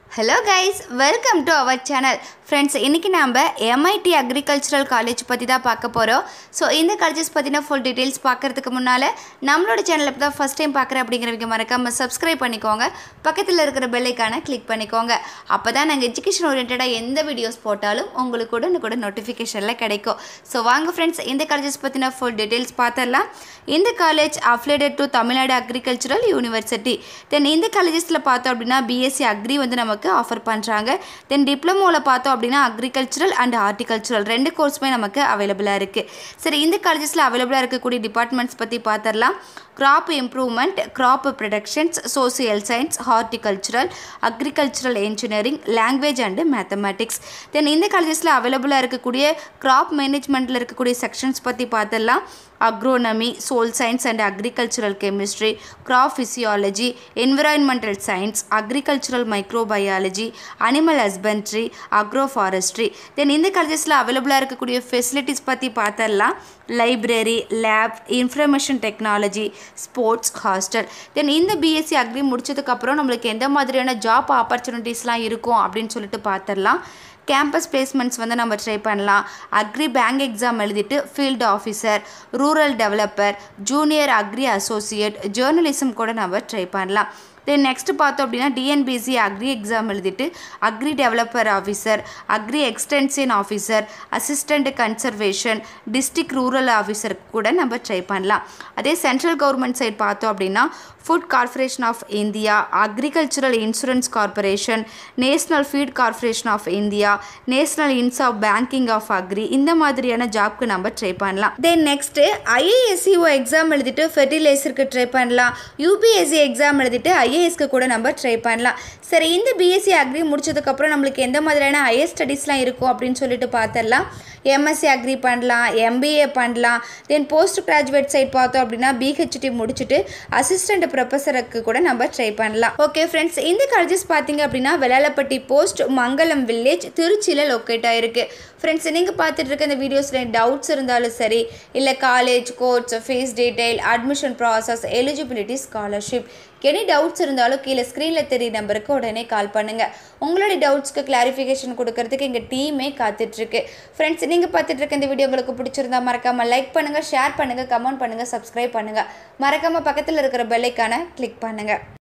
hello guys welcome to our channel friends இன்றைக்கி நம்ம MIT agricultural college பற்றி தான் பார்க்க போகிறோம் ஸோ இந்த காலேஜஸ் பற்றின ஃபுல் டீட்டெயில்ஸ் பார்க்குறதுக்கு முன்னால் நம்மளோட சேனலை இப்போ தான் ஃபஸ்ட் டைம் பார்க்குறேன் அப்படிங்கிறவங்க மறக்காமல் சப்ஸ்கிரைப் பண்ணிக்கோங்க பக்கத்தில் இருக்கிற பெல்லைக்கான கிளிக் பண்ணிக்கோங்க அப்போ தான் நாங்கள் எஜுகேஷன் ஓரியன்டாக எந்த வீடியோஸ் போட்டாலும் உங்களுக்கு உடனுக்குடன் நோட்டிஃபிகேஷனில் கிடைக்கும் ஸோ வாங்க ஃப்ரெண்ட்ஸ் இந்த காலேஜஸ் பற்றின ஃபுல் டீட்டெயில்ஸ் பார்த்துடலாம் இந்த college affiliated to Tamil Nadu agricultural university then இந்த காலேஜஸில் பார்த்தோம் அப்படின்னா பிஎஸ்சி அக்ரி வந்து நமக்கு ஆஃபர் பண்ணுறாங்க தென் டிப்ளமோவில் பார்த்தோம் அப்படின்னா அக்ரிகல்ச்சரல் அண்ட் ஹார்டிகல்ச்சரல் ரெண்டு கோர்ஸுமே நமக்கு அவைலபிளாக இருக்குது சரி இந்த காலேஜஸில் அவைலபிளாக இருக்கக்கூடிய டிபார்ட்மெண்ட்ஸ் பற்றி பார்த்துடலாம் crop improvement crop productions social science horticultural agricultural engineering language and mathematics then இந்த காலேஜஸில் அவைலபிளாக இருக்கக்கூடிய கிராப் மேனேஜ்மெண்ட்டில் இருக்கக்கூடிய செக்ஷன்ஸ் பற்றி பார்த்துடலாம் agronomy soil science and agricultural chemistry crop physiology environmental science agricultural microbiology animal husbandry agro forestry then இந்த காலேஜஸில் அவைலபிளாக இருக்கக்கூடிய ஃபெசிலிட்டிஸ் பற்றி பார்த்தரலாம் library lab information technology sports hostel then இந்த பிஎஸ்சி அக்ரி முடிச்சதுக்கப்புறம் நம்மளுக்கு எந்த மாதிரியான ஜாப் ஆப்பர்ச்சுனிட்டிஸ்லாம் இருக்கும் அப்படின்னு சொல்லிட்டு பார்த்துடலாம் கேம்பஸ் பிளேஸ்மெண்ட்ஸ் வந்து நம்ம ட்ரை பண்ணலாம் அக்ரி பேங்க் எக்ஸாம் எழுதிட்டு field officer rural developer junior agri associate journalism கூட நம்ம ட்ரை பண்ணலாம் தென் நெக்ஸ்ட் பார்த்தோம் அப்படின்னா டிஎன்பிசி அக்ரி எக்ஸாம் எழுதிட்டு agri developer officer agri extension officer assistant conservation district rural officer கூட நம்ம ட்ரை பண்ணலாம் அதே சென்ட்ரல் கவர்மெண்ட் சைட் பார்த்தோம் அப்படின்னா food corporation of India agricultural insurance corporation national feed corporation of India national ins of banking of agri இந்த மாதிரியான ஜாப்க்கு நம்ம ட்ரை பண்ணலாம் தென் நெக்ஸ்ட்டு ஐஏஎஸ்சிஓ எக்ஸாம் எழுதிட்டு ஃபெர்டிலைசருக்கு ட்ரை பண்ணலாம் யூபிஎஸ்சி எக்ஸாம் எழுதிட்டு ஐஏஎஸ்க்கு கூட நம்ம ட்ரை பண்ணலாம் சரி இந்த பிஎஸ்சி அக்ரி முடிச்சதுக்கப்புறம் நம்மளுக்கு எந்த மாதிரியான ஹையர் ஸ்டடீஸ்லாம் இருக்கும் அப்படின்னு சொல்லிட்டு பார்த்துடலாம் எம்எஸ்சி அக்ரி பண்ணலாம் எம்பிஏ பண்ணலாம் தென் போஸ்ட் கிராஜுவேட் சைட் பார்த்தோம் அப்படின்னா பிஹெச்டி முடிச்சுட்டு அசிஸ்டண்ட் ப்ரொஃபஸருக்கு கூட நம்ம ட்ரை பண்ணலாம் ஓகே ஃப்ரெண்ட்ஸ் இந்த காலேஜஸ் பார்த்தீங்க அப்படின்னா வெளாலப்பட்டி போஸ்ட் மங்கலம் வில்லேஜ் திருச்சியில் லொக்கேட் ஆகிருக்கு ஃப்ரெண்ட்ஸ் நீங்கள் பார்த்துட்டு இருக்க இந்த வீடியோஸில் டவுட்ஸ் இருந்தாலும் சரி இல்லை college course fees detail admission process eligibility scholarship any doubts இருந்தாலும் கீழே ஸ்க்ரீனில் தெரிய நம்பருக்கு உடனே கால் பண்ணுங்கள் உங்களுடைய டவுட்ஸ்க்கு கிளாரிஃபிகேஷன் கொடுக்கறதுக்கு எங்கள் டீமே காத்துட்ருக்கு ஃப்ரெண்ட்ஸ் நீங்கள் பார்த்துட்டு இருக்க இந்த வீடியோ உங்களுக்கு பிடிச்சிருந்தா மறக்காமல் லைக் பண்ணுங்கள் ஷேர் பண்ணுங்கள் கமெண்ட் பண்ணுங்கள் சப்ஸ்கிரைப் பண்ணுங்கள் மறக்காமல் பக்கத்தில் இருக்கிற பெல்லைக்கான கிளிக் பண்ணுங்கள்